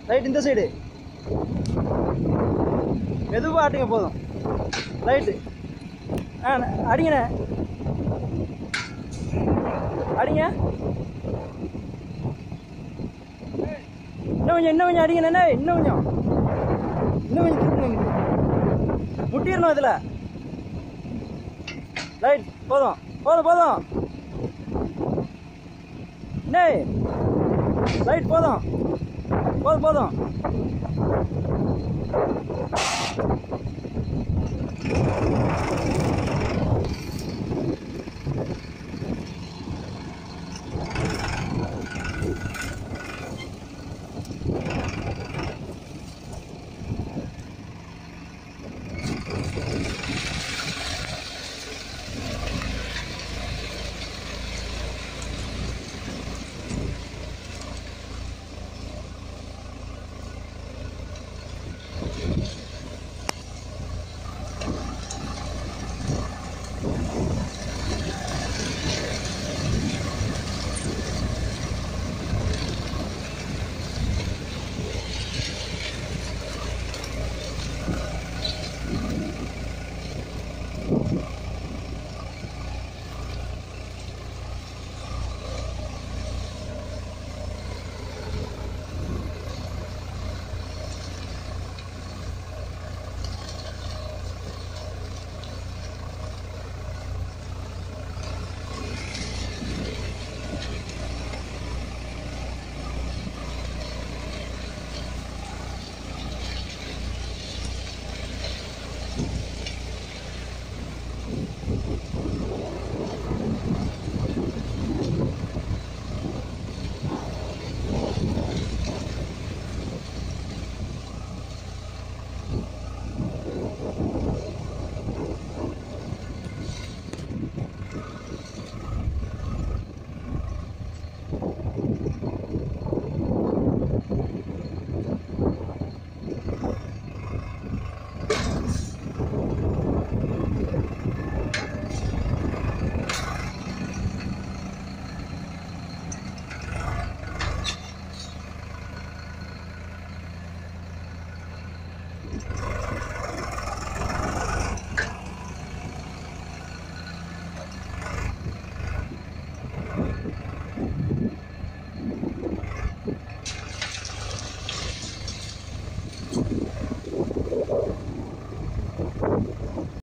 Right இந்த side மெதுவாக ஆட்டுங்க போதும் ரைட்டு ஆ ந- அடிங்கண்ணே அடிங்க இன்னும் கொஞ்சம் இன்னும் கொஞ்சம் அடிங்கண்ணே இன்னும் கொஞ்சம் இன்னும் கொஞ்சம் திருப்புங்க இங்கிட்டு. முட்டிடணும் இதில் ரைட் போதும் போதும் போதும் என்ன ரைட் போதும் போதும் போதும்